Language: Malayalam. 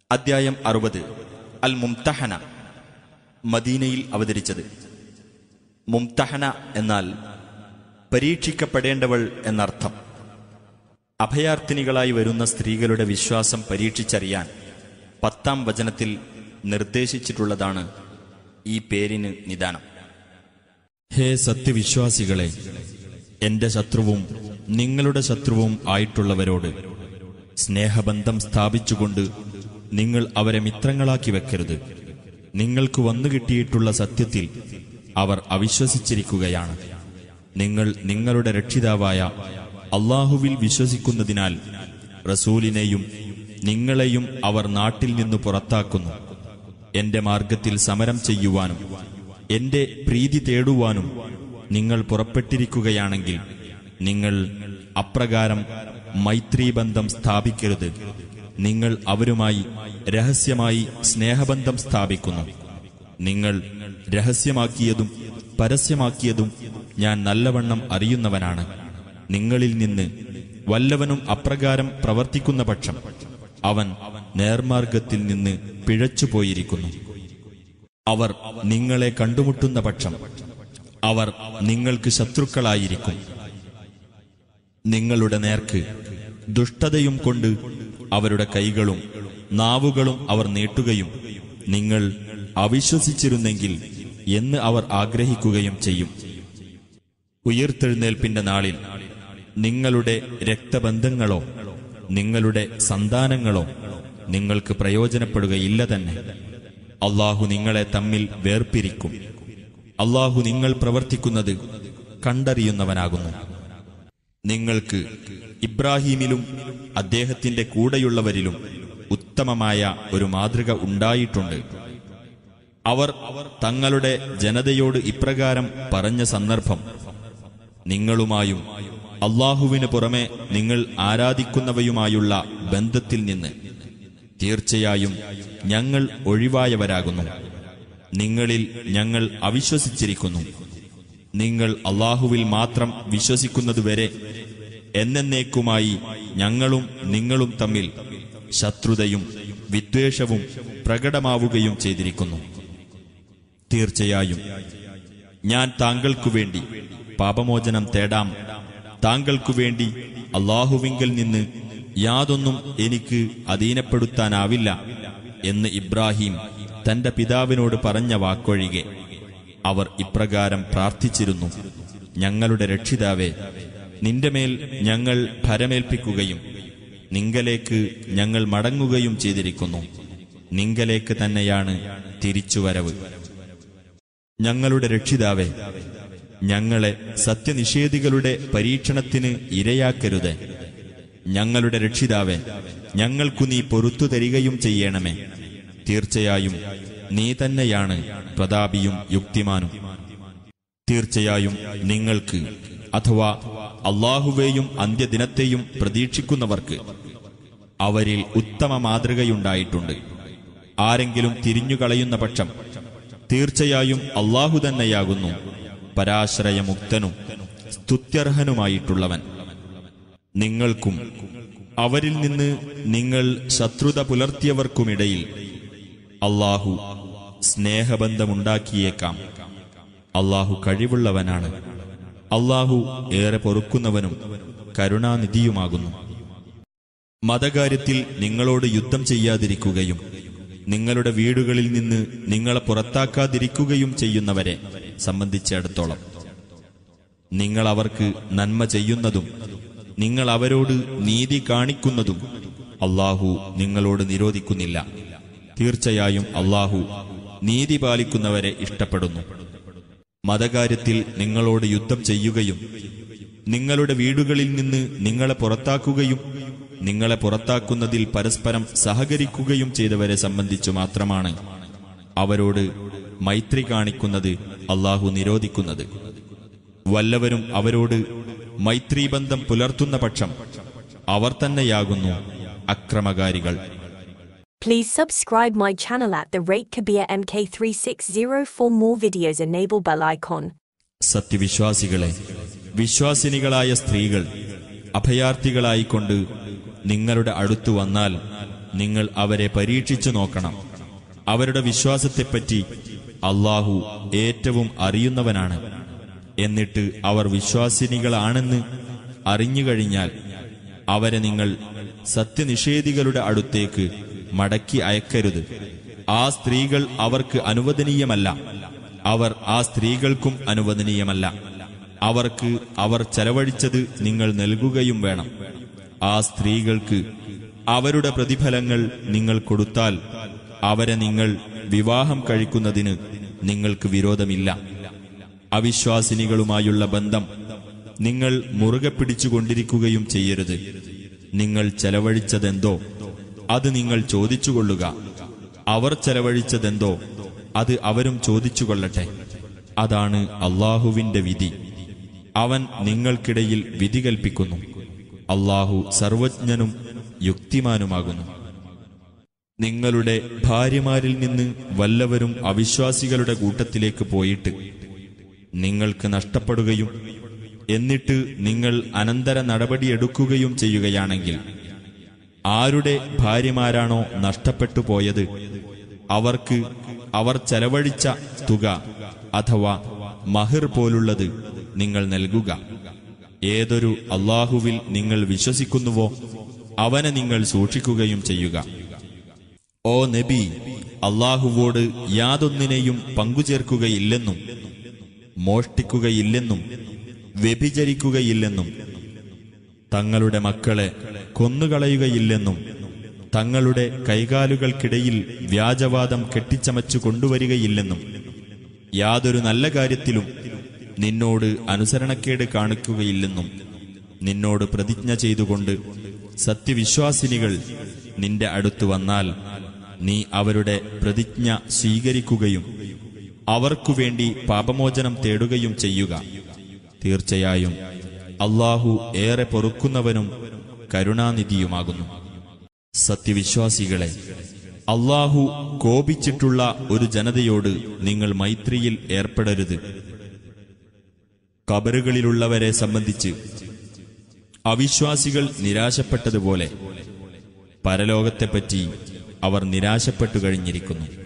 അദ്ധ്യായം അറുപത് അൽ മുംതഹന മദീനയിൽ അവതരിച്ചത് മുംതഹന എന്നാൽ പരീക്ഷിക്കപ്പെടേണ്ടവൾ എന്നർത്ഥം അഭയാർത്ഥിനികളായി വരുന്ന സ്ത്രീകളുടെ വിശ്വാസം പരീക്ഷിച്ചറിയാൻ പത്താം വചനത്തിൽ നിർദ്ദേശിച്ചിട്ടുള്ളതാണ് ഈ പേരിന് നിദാനം ഹേ സത്യവിശ്വാസികളെ എന്റെ ശത്രുവും നിങ്ങളുടെ ശത്രുവും ആയിട്ടുള്ളവരോട് സ്നേഹബന്ധം സ്ഥാപിച്ചുകൊണ്ട് നിങ്ങൾ അവരെ മിത്രങ്ങളാക്കി വെക്കരുത് നിങ്ങൾക്ക് വന്നു കിട്ടിയിട്ടുള്ള സത്യത്തിൽ അവർ അവിശ്വസിച്ചിരിക്കുകയാണ് നിങ്ങൾ നിങ്ങളുടെ രക്ഷിതാവായ അള്ളാഹുവിൽ വിശ്വസിക്കുന്നതിനാൽ റസൂലിനെയും നിങ്ങളെയും അവർ നാട്ടിൽ നിന്ന് പുറത്താക്കുന്നു എന്റെ മാർഗത്തിൽ സമരം ചെയ്യുവാനും എന്റെ പ്രീതി തേടുവാനും നിങ്ങൾ പുറപ്പെട്ടിരിക്കുകയാണെങ്കിൽ നിങ്ങൾ അപ്രകാരം മൈത്രീബന്ധം സ്ഥാപിക്കരുത് നിങ്ങൾ അവരുമായി രഹസ്യമായി സ്നേഹബന്ധം സ്ഥാപിക്കുന്നു നിങ്ങൾ രഹസ്യമാക്കിയതും പരസ്യമാക്കിയതും ഞാൻ നല്ലവണ്ണം അറിയുന്നവനാണ് നിങ്ങളിൽ നിന്ന് വല്ലവനും അപ്രകാരം പ്രവർത്തിക്കുന്ന പക്ഷം അവൻ നേർമാർഗത്തിൽ നിന്ന് പിഴച്ചുപോയിരിക്കുന്നു അവർ നിങ്ങളെ കണ്ടുമുട്ടുന്ന പക്ഷം അവർ നിങ്ങൾക്ക് ശത്രുക്കളായിരിക്കും നിങ്ങളുടെ നേർക്ക് ദുഷ്ടതയും കൊണ്ട് അവരുടെ കൈകളും നാവുകളും അവർ നീട്ടുകയും നിങ്ങൾ അവിശ്വസിച്ചിരുന്നെങ്കിൽ എന്ന് അവർ ആഗ്രഹിക്കുകയും ചെയ്യും ഉയർത്തെഴുന്നേൽപ്പിന്റെ നാളിൽ നിങ്ങളുടെ രക്തബന്ധങ്ങളോ നിങ്ങളുടെ സന്താനങ്ങളോ നിങ്ങൾക്ക് പ്രയോജനപ്പെടുകയില്ല തന്നെ അള്ളാഹു നിങ്ങളെ തമ്മിൽ വേർപിരിക്കും അള്ളാഹു നിങ്ങൾ പ്രവർത്തിക്കുന്നത് കണ്ടറിയുന്നവനാകുന്നു നിങ്ങൾക്ക് ഇബ്രാഹീമിലും അദ്ദേഹത്തിന്റെ കൂടെയുള്ളവരിലും ഉത്തമമായ ഒരു മാതൃക ഉണ്ടായിട്ടുണ്ട് അവർ തങ്ങളുടെ ജനതയോട് ഇപ്രകാരം പറഞ്ഞ സന്ദർഭം നിങ്ങളുമായും അള്ളാഹുവിന് പുറമെ നിങ്ങൾ ആരാധിക്കുന്നവയുമായുള്ള ബന്ധത്തിൽ നിന്ന് തീർച്ചയായും ഞങ്ങൾ ഒഴിവായവരാകുന്നു നിങ്ങളിൽ ഞങ്ങൾ അവിശ്വസിച്ചിരിക്കുന്നു നിങ്ങൾ അള്ളാഹുവിൽ മാത്രം വിശ്വസിക്കുന്നതുവരെ എന്നേക്കുമായി ഞങ്ങളും നിങ്ങളും തമ്മിൽ ശത്രുതയും വിദ്വേഷവും പ്രകടമാവുകയും ചെയ്തിരിക്കുന്നു തീർച്ചയായും ഞാൻ താങ്കൾക്കു വേണ്ടി പാപമോചനം തേടാം താങ്കൾക്കു വേണ്ടി അള്ളാഹുവിങ്കൽ നിന്ന് യാതൊന്നും എനിക്ക് അധീനപ്പെടുത്താനാവില്ല എന്ന് ഇബ്രാഹിം തന്റെ പിതാവിനോട് പറഞ്ഞ വാക്കൊഴികെ അവർ ഇപ്രകാരം പ്രാർത്ഥിച്ചിരുന്നു ഞങ്ങളുടെ രക്ഷിതാവേ നിന്റെ മേൽ ഞങ്ങൾ ഭരമേൽപ്പിക്കുകയും നിങ്കലേക്ക് ഞങ്ങൾ മടങ്ങുകയും ചെയ്തിരിക്കുന്നു നിങ്കലേക്ക് തന്നെയാണ് തിരിച്ചുവരവ് ഞങ്ങളുടെ രക്ഷിതാവേ ഞങ്ങളെ സത്യനിഷേധികളുടെ പരീക്ഷണത്തിന് ഇരയാക്കരുത് ഞങ്ങളുടെ രക്ഷിതാവേ ഞങ്ങൾക്കു നീ പൊറത്തു തരികയും ചെയ്യണമേ തീർച്ചയായും നീ തന്നെയാണ് പ്രതാപിയും യുക്തിമാനും തീർച്ചയായും നിങ്ങൾക്ക് അഥവാ അള്ളാഹുവേയും അന്ത്യദിനത്തെയും പ്രതീക്ഷിക്കുന്നവർക്ക് അവരിൽ ഉത്തമ മാതൃകയുണ്ടായിട്ടുണ്ട് ആരെങ്കിലും തിരിഞ്ഞുകളയുന്ന പക്ഷം തീർച്ചയായും അള്ളാഹു തന്നെയാകുന്നു പരാശ്രയമുക്തനും സ്തുത്യർഹനുമായിട്ടുള്ളവൻ നിങ്ങൾക്കും അവരിൽ നിന്ന് നിങ്ങൾ ശത്രുത പുലർത്തിയവർക്കുമിടയിൽ അള്ളാഹു സ്നേഹബന്ധമുണ്ടാക്കിയേക്കാം അള്ളാഹു കഴിവുള്ളവനാണ് അള്ളാഹു ഏറെ പൊറുക്കുന്നവനും കരുണാനിധിയുമാകുന്നു മതകാര്യത്തിൽ നിങ്ങളോട് യുദ്ധം ചെയ്യാതിരിക്കുകയും നിങ്ങളുടെ വീടുകളിൽ നിന്ന് നിങ്ങളെ പുറത്താക്കാതിരിക്കുകയും ചെയ്യുന്നവരെ സംബന്ധിച്ചിടത്തോളം നിങ്ങൾ അവർക്ക് നന്മ ചെയ്യുന്നതും നിങ്ങൾ അവരോട് നീതി കാണിക്കുന്നതും അള്ളാഹു നിങ്ങളോട് നിരോധിക്കുന്നില്ല തീർച്ചയായും അള്ളാഹു നീതി പാലിക്കുന്നവരെ ഇഷ്ടപ്പെടുന്നു മതകാര്യത്തിൽ നിങ്ങളോട് യുദ്ധം ചെയ്യുകയും നിങ്ങളുടെ വീടുകളിൽ നിന്ന് നിങ്ങളെ പുറത്താക്കുകയും നിങ്ങളെ പുറത്താക്കുന്നതിൽ പരസ്പരം സഹകരിക്കുകയും ചെയ്തവരെ സംബന്ധിച്ചു മാത്രമാണ് അവരോട് മൈത്രി കാണിക്കുന്നത് അള്ളാഹു നിരോധിക്കുന്നത് വല്ലവരും അവരോട് മൈത്രീബന്ധം പുലർത്തുന്ന പക്ഷം അവർ തന്നെയാകുന്നു അക്രമകാരികൾ Please subscribe my channel at the rate Kabir MK360 for more videos. Enable bell icon. സത്യവിശ്വാസികളെ വിശ്വാസിനികളായ സ്ത്രീകൾ അഭയാർത്ഥികളായിക്കൊണ്ട് നിങ്ങളുടെ അടുത്തു വന്നാൽ നിങ്ങൾ അവരെ പരീക്ഷിച്ചു നോക്കണം അവരുടെ വിശ്വാസത്തെപ്പറ്റി അള്ളാഹു ഏറ്റവും അറിയുന്നവനാണ് എന്നിട്ട് അവർ വിശ്വാസിനികളാണെന്ന് അറിഞ്ഞുകഴിഞ്ഞാൽ അവരെ നിങ്ങൾ സത്യനിഷേധികളുടെ അടുത്തേക്ക് മടക്കി അയക്കരുത് ആ സ്ത്രീകൾ അവർക്ക് അനുവദനീയമല്ല അവർ ആ സ്ത്രീകൾക്കും അനുവദനീയമല്ല അവർക്ക് അവർ ചെലവഴിച്ചത് നിങ്ങൾ നൽകുകയും വേണം ആ സ്ത്രീകൾക്ക് അവരുടെ പ്രതിഫലങ്ങൾ നിങ്ങൾ കൊടുത്താൽ അവരെ നിങ്ങൾ വിവാഹം കഴിക്കുന്നതിന് നിങ്ങൾക്ക് വിരോധമില്ല അവിശ്വാസിനികളുമായുള്ള ബന്ധം നിങ്ങൾ മുറുകെ പിടിച്ചുകൊണ്ടിരിക്കുകയും ചെയ്യരുത് നിങ്ങൾ ചെലവഴിച്ചതെന്തോ അത് നിങ്ങൾ ചോദിച്ചുകൊള്ളുക അവർ ചെലവഴിച്ചതെന്തോ അത് അവരും ചോദിച്ചുകൊള്ളട്ടെ അതാണ് അള്ളാഹുവിന്റെ വിധി അവൻ നിങ്ങൾക്കിടയിൽ വിധി കൽപ്പിക്കുന്നു അള്ളാഹു സർവജ്ഞനും യുക്തിമാനുമാകുന്നു നിങ്ങളുടെ ഭാര്യമാരിൽ നിന്ന് വല്ലവരും അവിശ്വാസികളുടെ കൂട്ടത്തിലേക്ക് പോയിട്ട് നിങ്ങൾക്ക് നഷ്ടപ്പെടുകയും എന്നിട്ട് നിങ്ങൾ അനന്തര നടപടിയെടുക്കുകയും ചെയ്യുകയാണെങ്കിൽ ആരുടെ ഭാര്യമാരാണോ നഷ്ടപ്പെട്ടു പോയത് അവർക്ക് അവർ ചെലവഴിച്ച തുക അഥവാ മഹിർ പോലുള്ളത് നിങ്ങൾ നൽകുക ഏതൊരു അള്ളാഹുവിൽ നിങ്ങൾ വിശ്വസിക്കുന്നുവോ അവനെ നിങ്ങൾ സൂക്ഷിക്കുകയും ചെയ്യുക ഓ നബി അള്ളാഹുവോട് യാതൊന്നിനെയും പങ്കുചേർക്കുകയില്ലെന്നും മോഷ്ടിക്കുകയില്ലെന്നും വ്യഭിചരിക്കുകയില്ലെന്നും തങ്ങളുടെ മക്കളെ കൊന്നുകളയുകയില്ലെന്നും തങ്ങളുടെ കൈകാലുകൾക്കിടയിൽ വ്യാജവാദം കെട്ടിച്ചമച്ചു കൊണ്ടുവരികയില്ലെന്നും യാതൊരു നല്ല കാര്യത്തിലും നിന്നോട് അനുസരണക്കേട് കാണിക്കുകയില്ലെന്നും നിന്നോട് പ്രതിജ്ഞ ചെയ്തുകൊണ്ട് സത്യവിശ്വാസിനികൾ നിന്റെ അടുത്ത് വന്നാൽ നീ അവരുടെ പ്രതിജ്ഞ സ്വീകരിക്കുകയും അവർക്കുവേണ്ടി പാപമോചനം തേടുകയും ചെയ്യുക തീർച്ചയായും അള്ളാഹു ഏറെ പൊറുക്കുന്നവനും കരുണാനിധിയുമാകുന്നു സത്യവിശ്വാസികളെ അള്ളാഹു കോപിച്ചിട്ടുള്ള ഒരു ജനതയോട് നിങ്ങൾ മൈത്രിയിൽ ഏർപ്പെടരുത് കബറുകളിലുള്ളവരെ സംബന്ധിച്ച് അവിശ്വാസികൾ നിരാശപ്പെട്ടതുപോലെ പരലോകത്തെപ്പറ്റി അവർ നിരാശപ്പെട്ടു കഴിഞ്ഞിരിക്കുന്നു